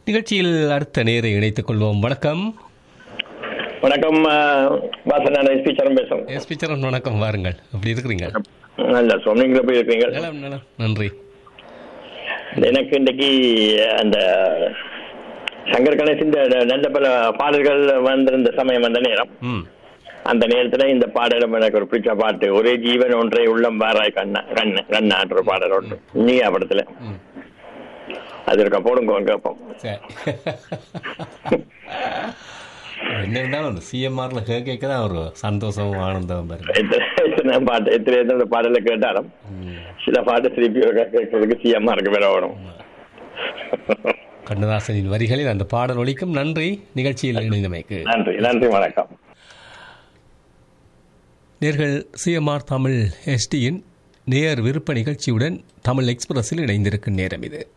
நிகழ்ச்சியில் அடுத்த நேரை இணைத்துக் கொள்வோம் வணக்கம் வணக்கம் வாசன் நான் எஸ்பி சரண் பேசுறேன் எஸ்பி சரண் வணக்கம் வாருங்கள் எப்படி இருக்கிறீங்க நல்ல சொன்னீங்கள போய் இருக்கீங்க நலம் நலம் நன்றி எனக்கு இன்றைக்கு அந்த சங்கர் கணேசன் இந்த நல்ல பல பாடல்கள் வந்திருந்த சமயம் அந்த நேரம் ம் அந்த நேரத்துல இந்த பாடலும் எனக்கு ஒரு பிடிச்ச பாட்டு ஒரே ஜீவன் ஒன்றை உள்ளம் வாராய் கண்ணா கண்ணு கண்ணான்ற ஒரு பாடல் ஒன்று நீயா படத்துல ம் அது இருக்க போடுங்க கேட்போம் சரி என்ன இருந்தாலும் அந்த சிஎம்ஆர்ல கேட்க தான் ஒரு சந்தோஷம் ஆனந்தம் பாருங்க எத்தனை எத்தனை பாட்டு எத்தனை எத்தனை பாடலை கேட்டாலும் ம். சில பாட்டு திருப்பி ஒரு கேட்கறதுக்கு சிஎம்மா இருக்கு வேற வரும் கண்ணதாசனின் வரிகளில் அந்த பாடல் ஒலிக்கும் நன்றி நிகழ்ச்சியில் இணைந்தமைக்கு நன்றி நன்றி வணக்கம் நேர்கள் சிஎம்ஆர் தமிழ் எஸ்டியின் நேர் விருப்ப நிகழ்ச்சியுடன் தமிழ் எக்ஸ்பிரஸில் இணைந்திருக்கும் நேரம் இது